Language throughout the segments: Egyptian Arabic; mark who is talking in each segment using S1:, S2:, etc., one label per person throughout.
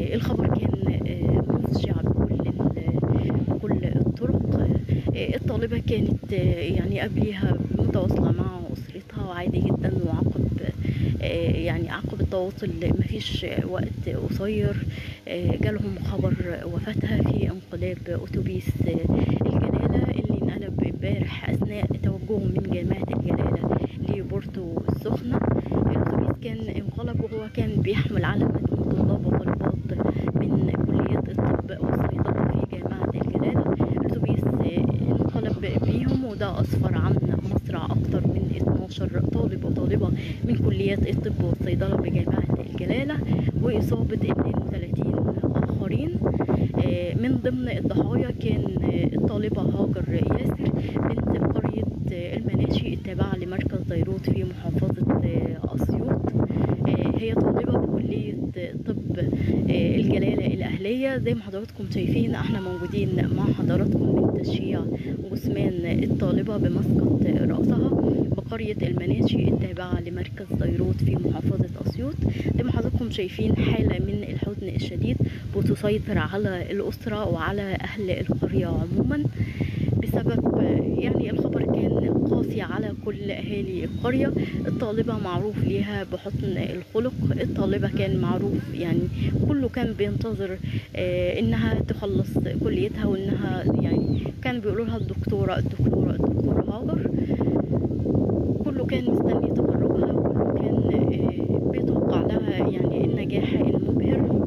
S1: آه، الخبر كان آه، مفجع بكل ال- بكل الطرق آه، الطالبة كانت آه، يعني قبليها متواصلة مع أسرتها وعادي جدا وعقب آه، يعني عقب التواصل مفيش وقت قصير آه، جالهم خبر وفاتها في انقلاب أتوبيس آه، الجلالة اللي انقلب امبارح أثناء توجهه من جامعة الجلالة لبورتو السخنة الأتوبيس كان انقلب وهو كان بيحمل على متن طلاب وطالبات من كليات الطب والصيدلة في جامعة الجلالة الأتوبيس آه، انقلب بيهم وده أسفر عن مصرع أكثر من 12 طالب وطالبة من كليات الطب والصيدلة بجامعة الجلالة وإصابة 32 آخرين آه، من ضمن الضحايا كان آه، الطالبة هاجر ياسر بنت قرية آه، المناشي التابعة لمركز ديروت في محافظة آه، أسيوط آه، هي طالبة بكلية آه، طب آه، الجلالة الأهلية زي ما حضراتكم شايفين احنا موجودين مع حضراتكم من تشييع جثمان الطالبة بمسقط رأسها بقرية المناشي التابعة لمركز ديروت في محافظة أسيوط زي ما حضراتكم شايفين حالة من الحزن الشديد بتسيطر على الأسرة وعلى أهل القرية عموما بسبب يعني الخبر كان قاسي على كل أهالي القرية الطالبة معروف ليها بحسن الخلق الطالبة كان معروف يعني كله كان بينتظر آه، إنها تخلص كليتها وإنها يعني كان بيقولوا لها الدكتورة الدكتورة الدكتورة هاجر كله كان مستني تخرجها وكله كان آه، بيتوقع لها يعني النجاح المبهر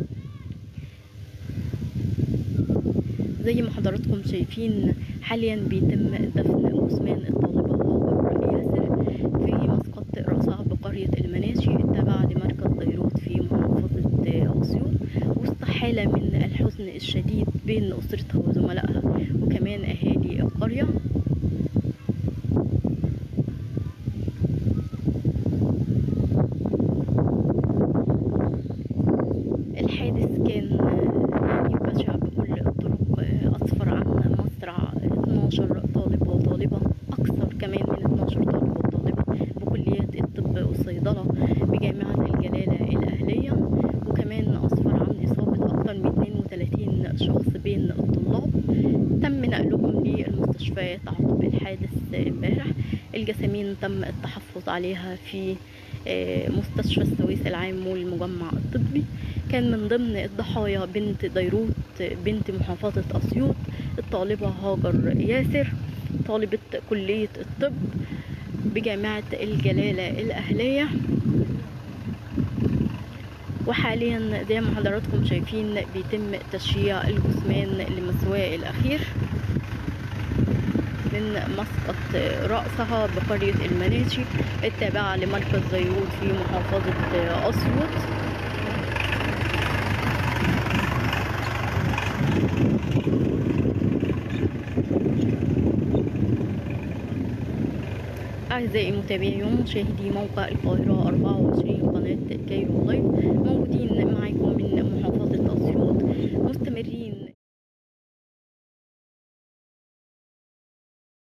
S1: زي ما حضراتكم شايفين حاليا بيتم دفن جثمان الطالبة هاجر ياسر في مسقط رأسها بقرية المناشي التابعة لمركز ديروت في محافظة أسيوط وسط حالة من الحزن الشديد بين أسرتها وزملائها وكمان أهالي القرية الحادث كان يعني بشع بكل الطرق أسفر عن مصرع 12 طالب وطالبة أكثر كمان من 12 طالب وطالبة بكليات الطب والصيدلة بجامعة الجلالة الأهلية وكمان أسفر عن إصابة أكثر من 32 شخص بين الطلاب تم نقلهم للمستشفيات عقب الحادث امبارح الجسامين تم التحفظ عليها في آه، مستشفى السويس العام والمجمع الطبي كان من ضمن الضحايا بنت ديروت بنت محافظة أسيوط الطالبة هاجر ياسر طالبة كلية الطب بجامعة الجلالة الأهلية وحاليا زي ما حضراتكم شايفين بيتم تشييع الجثمان لمسواه الأخير من مسقط رأسها بقرية المناشي التابعة لمركز زيروت في محافظة أسيوط أعزائي متابعي ومشاهدي موقع القاهرة 24 قناة كايرو لايف